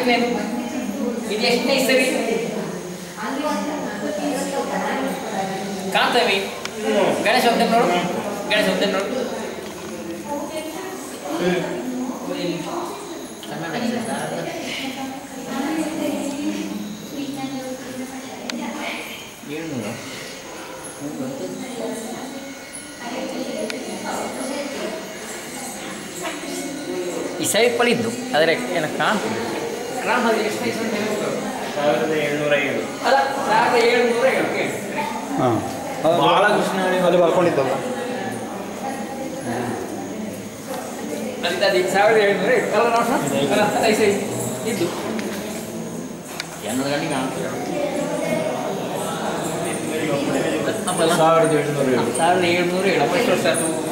ಇದು ಎಷ್ಟನೇ ಸರಿ ಕಾಣ್ತವೆ ಗಣೇಶ ಹೋಗ್ತೇನೆ ನೋಡು ಗಣೇಶ ಹೋಗ್ತೇನೆ ನೋಡು ಕನ್ನಡ ಏಳ್ನೂರು ಈ ಸೈಡ್ ಪಳಿದ್ದು ಆದರೆ ಏನು ಕಾಣ್ತದೆ ಗ್ರಾಮ ಎಷ್ಟು ಪೈಸೆ ಅಂತ ಹೇಳ್ಬೋದು? ಸಾವಿರದ ಏಳ್ನೂರ ಏಳು ಅಲ್ಲ ಸಾವಿರದ ಏಳ್ನೂರ ಏಳು ಕೇಳಿ ಹಾಂ ಬಾಲಕೃಷ್ಣ ಅಲ್ಲಿ ಬರ್ಕೊಂಡಿದ್ದಲ್ಲ ಅದಿದ್ದು ಅದು ಸಾವಿರದ ಏಳ್ನೂರ ಏಳು ಅಲ್ಲ ನೋಡ ಅಲ್ಲ ಅದೇ ಸೈ ಇದ್ದು ಎನ್ನೂರು ಗಂಟೆಗೆ ಕಾಣ್ತದೆ ಅಪ್ಪಲ್ಲ ಸಾವಿರದ ಏಳ್ನೂರ ಏಳು ಸಾವಿರದ ಏಳ್ನೂರ ಏಳು ಎಷ್ಟು ವರ್ಷ ಆಯ್ತು